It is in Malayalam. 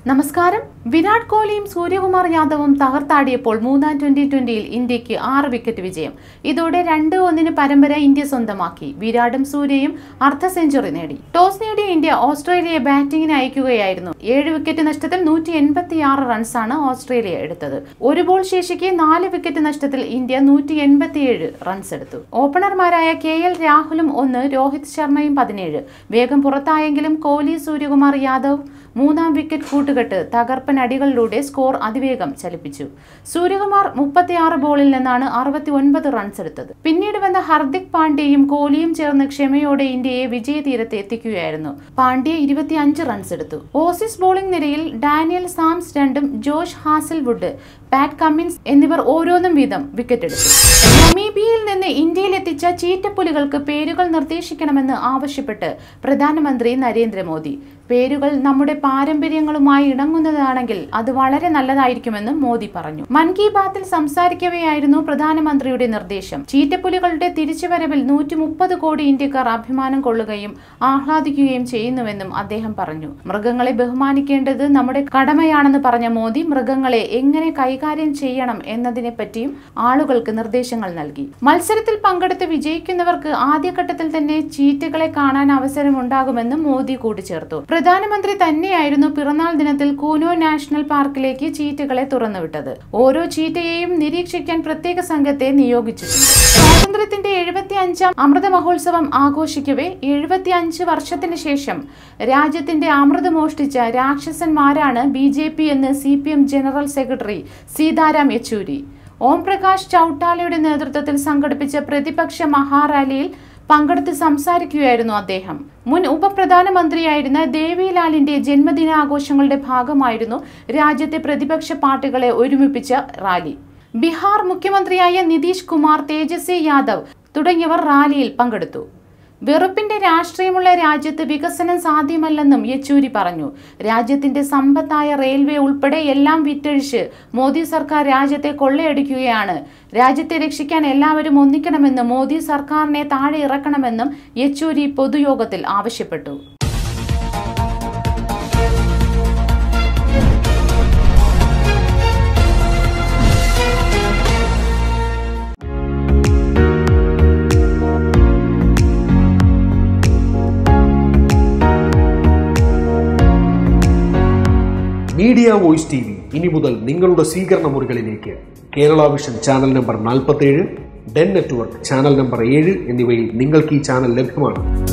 നമസ്കാരം വിരാട് കോഹ്ലിയും സൂര്യകുമാർ യാദവും തകർത്താടിയപ്പോൾ മൂന്നാം ട്വന്റി ട്വന്റിയിൽ ഇന്ത്യക്ക് ആറ് വിക്കറ്റ് വിജയം ഇതോടെ രണ്ട് ഒന്നിന് പരമ്പര ഇന്ത്യ സ്വന്തമാക്കി വിരാടും സൂര്യയും അർദ്ധ സെഞ്ചുറി നേടി ടോസ് നേടിയ ഇന്ത്യ ഓസ്ട്രേലിയയെ ബാറ്റിംഗിന് അയക്കുകയായിരുന്നു ഏഴ് വിക്കറ്റ് നഷ്ടത്തിൽ നൂറ്റി എൺപത്തിയാറ് റൺസാണ് ഓസ്ട്രേലിയ എടുത്തത് ഒരു ബോൾ ശേഷിക്ക് നാല് വിക്കറ്റ് നഷ്ടത്തിൽ ഇന്ത്യ നൂറ്റി എൺപത്തിയേഴ് റൺസ് എടുത്തു ഓപ്പണർമാരായ കെ എൽ രാഹുലും ഒന്ന് രോഹിത് ശർമ്മയും പതിനേഴ് വേഗം പുറത്തായെങ്കിലും കോഹ്ലി സൂര്യകുമാർ യാദവ് മൂന്നാം വിക്കറ്റ് കൂട്ടുകെട്ട് തകർപ്പൻ അടികളിലൂടെ സ്കോർ അതിവേഗം ചലിപ്പിച്ചു സൂര്യകുമാർ മുപ്പത്തിയാറ് ബോളിൽ നിന്നാണ് അറുപത്തി ഒൻപത് റൺസ് എടുത്തത് പിന്നീട് വന്ന ഹർദിക് പാണ്ഡ്യയും കോഹ്ലിയും ചേർന്ന് ക്ഷമയോടെ ഇന്ത്യയെ വിജയതീരത്ത് എത്തിക്കുകയായിരുന്നു പാണ്ഡ്യ ഇരുപത്തിയഞ്ച് റൺസ് എടുത്തു ഓസീസ് ബോളിംഗ് നിരയിൽ ഡാനിയൽ സാംസ് രണ്ടും ജോഷ് ഹാസൽവുഡ് പാറ്റ് കമ്മിൻസ് എന്നിവർ ഓരോന്നും വീതം വിക്കറ്റ് എടുത്തു നമീബിയയിൽ നിന്ന് ഇന്ത്യയിൽ എത്തിച്ച ചീറ്റപ്പുലികൾക്ക് പേരുകൾ നിർദ്ദേശിക്കണമെന്ന് ആവശ്യപ്പെട്ട് പ്രധാനമന്ത്രി നരേന്ദ്രമോദി പേരുകൾ നമ്മുടെ പാരമ്പര്യങ്ങളുമായി ഇണങ്ങുന്നതാണെങ്കിൽ അത് വളരെ നല്ലതായിരിക്കുമെന്നും മോദി പറഞ്ഞു മൻ കി ബാത്തിൽ സംസാരിക്കവെയായിരുന്നു പ്രധാനമന്ത്രിയുടെ നിർദ്ദേശം ചീറ്റപ്പുലികളുടെ തിരിച്ചുവരവിൽ നൂറ്റി മുപ്പത് കോടി ഇന്ത്യക്കാർ അഭിമാനം കൊള്ളുകയും ആഹ്ലാദിക്കുകയും ചെയ്യുന്നുവെന്നും അദ്ദേഹം പറഞ്ഞു മൃഗങ്ങളെ ബഹുമാനിക്കേണ്ടത് നമ്മുടെ കടമയാണെന്ന് പറഞ്ഞ മോദി മൃഗങ്ങളെ എങ്ങനെ കൈകാര്യം ചെയ്യണം എന്നതിനെ പറ്റിയും ആളുകൾക്ക് നിർദ്ദേശങ്ങൾ നൽകി മത്സരത്തിൽ പങ്കെടുത്ത് വിജയിക്കുന്നവർക്ക് ആദ്യഘട്ടത്തിൽ തന്നെ ചീറ്റകളെ കാണാൻ അവസരമുണ്ടാകുമെന്നും മോദി കൂട്ടിച്ചേർത്തു പ്രധാനമന്ത്രി തന്നെയായിരുന്നു പിറന്നാൾ ദിനത്തിൽ കൂനോ നാഷണൽ പാർക്കിലേക്ക് ചീറ്റകളെ തുറന്നുവിട്ടത് ഓരോ ചീറ്റയെയും നിരീക്ഷിക്കാൻ പ്രത്യേക സംഘത്തെ നിയോഗിച്ചിട്ടുണ്ട് സ്വാതന്ത്ര്യത്തിന്റെ എഴുപത്തി അഞ്ചാം അമൃത മഹോത്സവം ആഘോഷിക്കവേ എഴുപത്തി അഞ്ച് വർഷത്തിന് ശേഷം രാജ്യത്തിന്റെ അമൃത് മോഷ്ടിച്ച രാക്ഷസന്മാരാണ് ബി ജെ പി എന്ന് C P M general secretary Sitaram Yechury Om Prakash ചൌട്ടാലയുടെ നേതൃത്വത്തിൽ സംഘടിപ്പിച്ച പ്രതിപക്ഷ മഹാറാലിയിൽ പങ്കെടുത്ത് സംസാരിക്കുകയായിരുന്നു അദ്ദേഹം മുൻ ഉപപ്രധാനമന്ത്രിയായിരുന്ന ദേവിലാലിന്റെ ജന്മദിനാഘോഷങ്ങളുടെ ഭാഗമായിരുന്നു രാജ്യത്തെ പ്രതിപക്ഷ പാർട്ടികളെ ഒരുമിപ്പിച്ച റാലി ബീഹാർ മുഖ്യമന്ത്രിയായ നിതീഷ് കുമാർ തേജസ്വി യാദവ് തുടങ്ങിയവർ റാലിയിൽ പങ്കെടുത്തു വെറുപ്പിന്റെ രാഷ്ട്രീയമുള്ള രാജ്യത്ത് വികസനം സാധ്യമല്ലെന്നും യെച്ചൂരി പറഞ്ഞു രാജ്യത്തിന്റെ സമ്പത്തായ റെയിൽവേ ഉൾപ്പെടെ എല്ലാം വിറ്റഴിച്ച് മോദി സർക്കാർ രാജ്യത്തെ കൊള്ളയടിക്കുകയാണ് രാജ്യത്തെ രക്ഷിക്കാൻ എല്ലാവരും ഒന്നിക്കണമെന്നും മോദി സർക്കാരിനെ താഴെ ഇറക്കണമെന്നും യെച്ചൂരി പൊതുയോഗത്തിൽ ആവശ്യപ്പെട്ടു മീഡിയ വോയിസ് ടി വി ഇനി മുതൽ നിങ്ങളുടെ സ്വീകരണ മുറികളിലേക്ക് കേരള വിഷൻ ചാനൽ നമ്പർ നാൽപ്പത്തേഴ് ഡെൻ നെറ്റ്വർക്ക് ചാനൽ നമ്പർ ഏഴ് എന്നിവയിൽ നിങ്ങൾക്ക് ഈ ചാനൽ ലഭ്യമാണ്